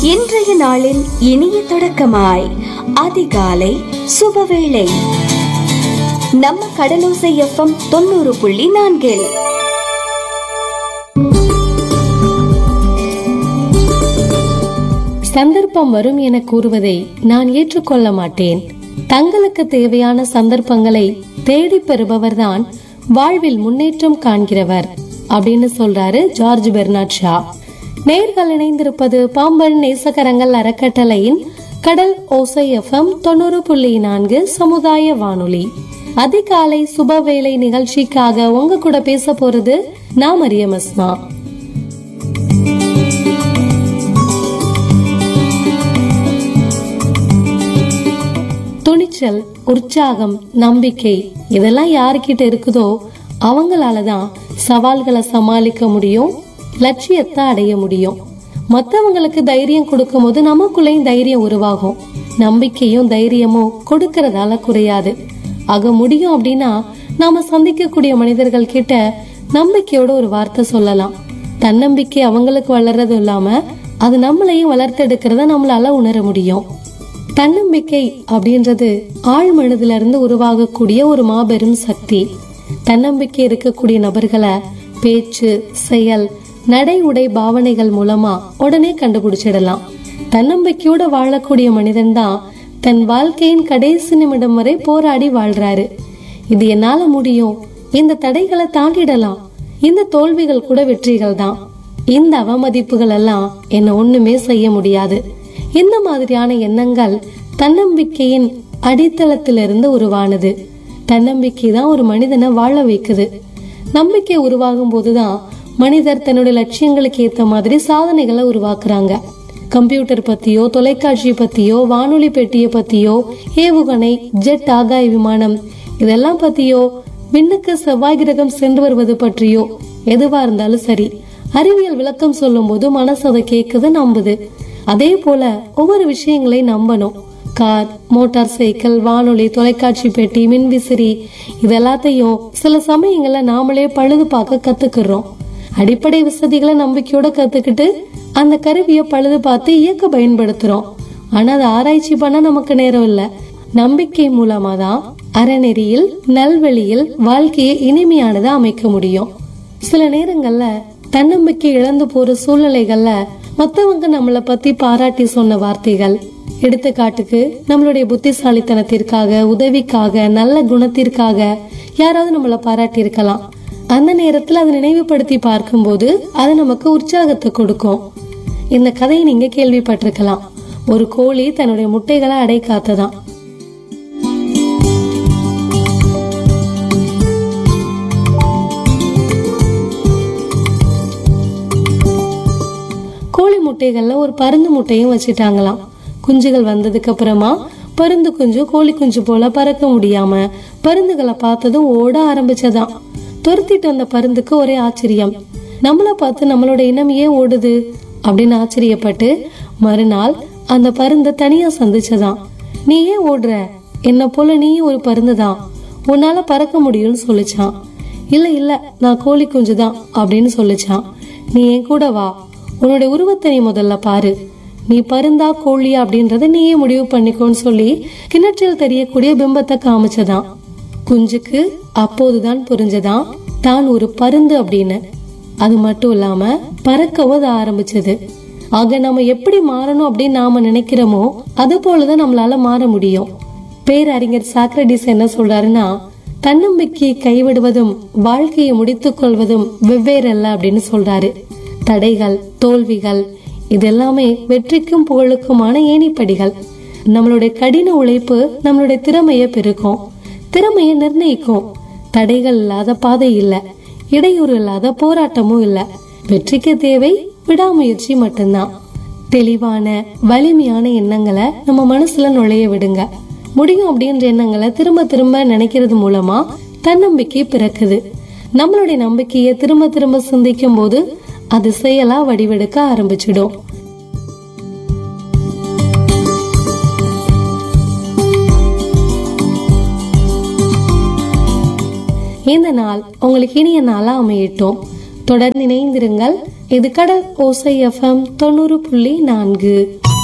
இன்றைய நாளின் இனிய தொடக்கமாய் அதிகாலை சுபவேளை நம்ம கடலோசை எஃப்எம் தொண்ணூறு புள்ளி நான்கில் சந்தர்ப்பம் வரும் என கூறுவதை நான் ஏற்றுக்கொள்ள மாட்டேன் தங்களுக்கு தேவையான சந்தர்ப்பங்களை தேடி பெறுபவர்தான் வாழ்வில் முன்னேற்றம் காண்கிறவர் அப்படின்னு சொல்றாரு ஜார்ஜ் பெர்னாட் ஷா நேர்கள் இணைந்திருப்பது பாம்பன் நேசகரங்கள் அறக்கட்டளையின் கடல் ஓசை எஃப்எம் தொண்ணூறு புள்ளி நான்கு சமுதாய வானொலி அதிகாலை சுபவேளை நிகழ்ச்சிக்காக உங்க கூட பேச போறது நான் மரியம் அஸ்மா துணிச்சல் உற்சாகம் நம்பிக்கை இதெல்லாம் யாருக்கிட்ட இருக்குதோ அவங்களால தான் சவால்களை சமாளிக்க முடியும் லட்சியத்தை அடைய முடியும் மத்தவங்களுக்கு தைரியம் கொடுக்கும்போது நமக்குள்ளேயும் தைரியம் உருவாகும் நம்பிக்கையும் தைரியமும் கொடுக்கறதால குறையாது ஆக முடியும் அப்படின்னா நாம சந்திக்கக்கூடிய மனிதர்கள் கிட்ட நம்பிக்கையோட ஒரு வார்த்தை சொல்லலாம் தன்னம்பிக்கை அவங்களுக்கு வளர்றதும் இல்லாம அது நம்மளையும் வளர்த்தெடுக்கிறத நம்மளால உணர முடியும் தன்னம்பிக்கை அப்படின்றது ஆழ் மனதுல இருந்து உருவாகக்கூடிய ஒரு மாபெரும் சக்தி தன்னம்பிக்கை இருக்கக்கூடிய நபர்களை பேச்சு செயல் நடை உடை பாவனைகள் மூலமா உடனே கண்டுபிடிச்சிடலாம் தன்னம்பிக்கையோட வாழக்கூடிய மனிதன் தான் தன் வாழ்க்கையின் கடைசி நிமிடம் வரை போராடி வாழ்றாரு இது என்னால முடியும் இந்த தடைகளை தாண்டிடலாம் இந்த தோல்விகள் கூட வெற்றிகள் தான் இந்த அவமதிப்புகள் எல்லாம் என்ன ஒண்ணுமே செய்ய முடியாது இந்த மாதிரியான எண்ணங்கள் தன்னம்பிக்கையின் அடித்தளத்திலிருந்து உருவானது தன்னம்பிக்கை தான் ஒரு மனிதனை வாழ வைக்குது நம்பிக்கை உருவாகும் போதுதான் மனிதர் தன்னுடைய லட்சியங்களுக்கு ஏத்த மாதிரி சாதனைகளை உருவாக்குறாங்க கம்ப்யூட்டர் பத்தியோ தொலைக்காட்சி பத்தியோ வானொலி பெட்டியை பத்தியோ ஏவுகணை ஜெட் ஆகாய விமானம் இதெல்லாம் பத்தியோ விண்ணுக்கு செவ்வாய் கிரகம் சென்று வருவது பற்றியோ எதுவா இருந்தாலும் சரி அறிவியல் விளக்கம் சொல்லும் போது மனசு அதை கேக்குது நம்புது அதே போல ஒவ்வொரு விஷயங்களை நம்பணும் கார் மோட்டார் சைக்கிள் வானொலி தொலைக்காட்சி பெட்டி மின்விசிறி இதெல்லாத்தையும் சில சமயங்கள்ல நாமளே பழுது பார்க்க கத்துக்கிறோம் அடிப்படை வசதிகளை நம்பிக்கையோட கத்துக்கிட்டு அந்த கருவியை பழுது பார்த்து இயக்க பயன்படுத்துறோம் ஆனா அதை ஆராய்ச்சி பண்ண நமக்கு நேரம் இல்ல நம்பிக்கை மூலமா தான் அறநெறியில் நல்வழியில் வாழ்க்கையை இனிமையானதா அமைக்க முடியும் சில நேரங்கள்ல தன்னம்பிக்கை இழந்து போற சூழ்நிலைகள்ல மத்தவங்க நம்மள பத்தி பாராட்டி சொன்ன வார்த்தைகள் எடுத்துக்காட்டுக்கு நம்மளுடைய புத்திசாலித்தனத்திற்காக உதவிக்காக நல்ல குணத்திற்காக யாராவது நம்மள பாராட்டி இருக்கலாம் அந்த நேரத்துல அதை நினைவுபடுத்தி பார்க்கும்போது அது நமக்கு உற்சாகத்தை கொடுக்கும் இந்த கதையை நீங்க கேள்விப்பட்டிருக்கலாம் ஒரு கோழி தன்னுடைய முட்டைகளை அடை காத்ததான் கோழி முட்டைகள்ல ஒரு பருந்து முட்டையும் வச்சிட்டாங்களாம் குஞ்சுகள் வந்ததுக்கு அப்புறமா பருந்து குஞ்சு கோழி குஞ்சு போல பறக்க முடியாம பருந்துகளை பார்த்ததும் ஓட ஆரம்பிச்சதாம் துரத்திட்டு வந்த பருந்துக்கு ஒரே ஆச்சரியம் நம்மள பார்த்து நம்மளோட இனம் ஏன் ஓடுது அப்படின்னு ஆச்சரியப்பட்டு மறுநாள் அந்த பருந்தை தனியா சந்திச்சதாம் நீ ஏன் ஓடுற என்ன போல நீயும் ஒரு பருந்து தான் உன்னால பறக்க முடியும்னு சொல்லிச்சான் இல்ல இல்ல நான் கோழி குஞ்சு தான் அப்படின்னு சொல்லிச்சான் நீ என் கூட வா உன்னோட உருவத்தை நீ முதல்ல பாரு நீ பருந்தா கோழியா அப்படின்றத நீயே முடிவு பண்ணிக்கோன்னு சொல்லி கிணற்றில் தெரியக்கூடிய பிம்பத்தை காமிச்சதாம் குஞ்சுக்கு அப்போதுதான் புரிஞ்சதாம் தான் ஒரு பருந்து அப்படின்னு அது மட்டும் இல்லாம பறக்கவும் அது ஆரம்பிச்சது ஆக நம்ம எப்படி மாறணும் அப்படின்னு நாம நினைக்கிறோமோ அது போலதான் நம்மளால மாற முடியும் பேரறிஞர் சாக்ரடிஸ் என்ன சொல்றாருன்னா தன்னம்பிக்கையை கைவிடுவதும் வாழ்க்கையை முடித்துக் கொள்வதும் வெவ்வேறல்ல அப்படின்னு சொல்றாரு தடைகள் தோல்விகள் இதெல்லாமே வெற்றிக்கும் புகழுக்குமான ஏணிப்படிகள் நம்மளுடைய கடின உழைப்பு நம்மளுடைய திறமைய பெருக்கும் திறமைய நிர்ணயிக்கும் தடைகள் இல்லாத பாதை இல்ல இடையூறு இல்லாத போராட்டமும் இல்ல வெற்றிக்கு தேவை விடாமுயற்சி மட்டும்தான் தெளிவான வலிமையான எண்ணங்களை நம்ம மனசுல நுழைய விடுங்க முடியும் அப்படின்ற எண்ணங்களை திரும்ப திரும்ப நினைக்கிறது மூலமா தன்னம்பிக்கை பிறக்குது நம்மளுடைய நம்பிக்கையை திரும்ப திரும்ப சிந்திக்கும் போது அது செயலா வடிவெடுக்க ஆரம்பிச்சிடும் இந்த நாள் உங்களுக்கு இனிய நாளா அமையட்டும் தொடர்ந்து இணைந்திருங்கள் இது கடல் ஓசை எஃப்எம் தொண்ணூறு புள்ளி நான்கு